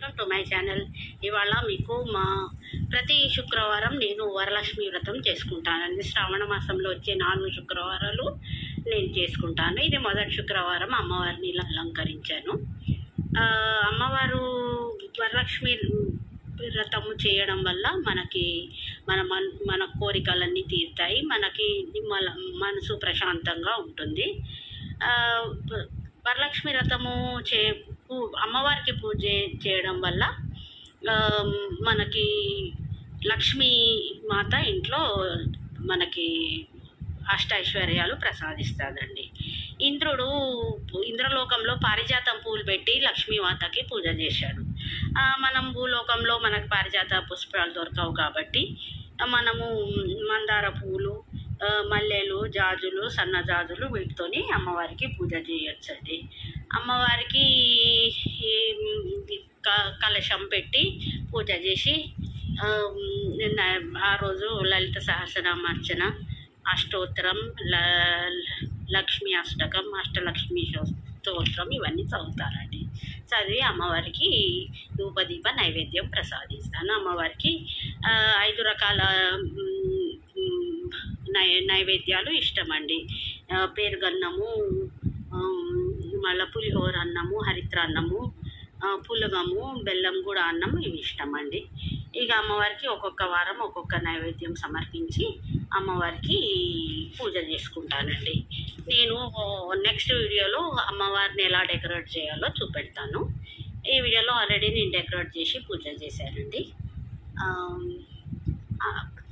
welcome to my channel ఇవాళ మీకు మా ప్రతి శుక్రవారం నేను వరలక్ష్మి వ్రతం చేసుకుంటానండి శ్రావణ మాసంలో వచ్చే నాలుగు శుక్రవారాలు నేను చేసుకుంటాను ఇది మొదటి శుక్రవారం అమ్మవారిని ఇలా అలంకరించాను ఆ, అమ్మవారు వరలక్ష్మి వ్రతము చేయడం వల్ల మనకి మన మన మన కోరికలన్నీ తీరుతాయి మనకి నిమ్మల మనసు ప్రశాంతంగా ఉంటుంది ఆ, వరలక్ష్మి వ్రతము చే పూ- అమ్మవారికి పూజ చేయడం వల్ల ఆ, మనకి లక్ష్మీ మాత ఇంట్లో మనకి అష్టైశ్వర్యాలు ప్రసాదిస్తాదండి ఇంద్రుడు ఇంద్రలోకంలో పారిజాతం పూలు పెట్టి లక్ష్మీమాతకి పూజ చేశాడు ఆ, మనం భూలోకంలో మనకు పారిజాత పుష్పాలు దొరకవు కాబట్టి ఆ, మనము మందార పూలు ఆ, మల్లెలు జాజులు సన్నజాజులు వీటితోని అమ్మవారికి పూజ చేయొచ్చండి అమ్మవారికి ఈ క- కలశం పెట్టి పూజ చేసి ఆ, నిన్న ఆ రోజు లలిత సహస్రనామార్చన అష్టోత్తరం ల లక్ష్మీ అష్టకం అష్టలక్ష్మి స్తోత్రం ఇవన్నీ చదువుతారండి చదివి అమ్మవారికి ధూపదీప నైవేద్యం ప్రసాదిస్తాను అమ్మవారికి ఆ, ఐదు రకాల మ్, మ్, నై నైవేద్యాలు ఇష్టమండి ఆ, పెరుగన్నము ఆమ్, మళ్ళీ పులిహోర అన్నము హరిత్ర అన్నము ఆ, పులగము బెల్లం కూడా అన్నం ఇవి ఇష్టం అండి ఇక అమ్మవారికి ఒక్కొక్క వారం ఒక్కొక్క నైవేద్యం సమర్పించి అమ్మవారికి పూజ చేసుకుంటానండి నేను నెక్స్ట్ వీడియోలో అమ్మవారిని ఎలా డెకరేట్ చేయాలో చూపెడతాను ఈ వీడియోలో ఆల్రెడీ నేను డెకరేట్ చేసి పూజ చేశానండి ఆమ్, ఆ,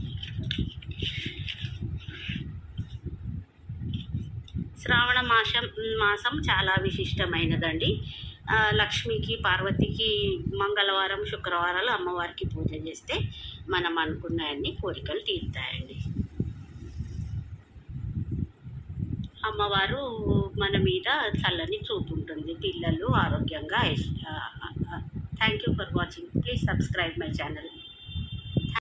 శ్రావణ మాసం మాసం చాలా విశిష్టమైనదండి ఆ, లక్ష్మికి పార్వతికి మంగళవారం శుక్రవారాలు అమ్మవారికి పూజ చేస్తే మనం అనుకున్న అన్ని కోరికలు తీరుతాయండి అమ్మవారు మన మీద చల్లని చూపు ఉంటుంది పిల్లలు ఆరోగ్యంగా thank you for watching please subscribe my channel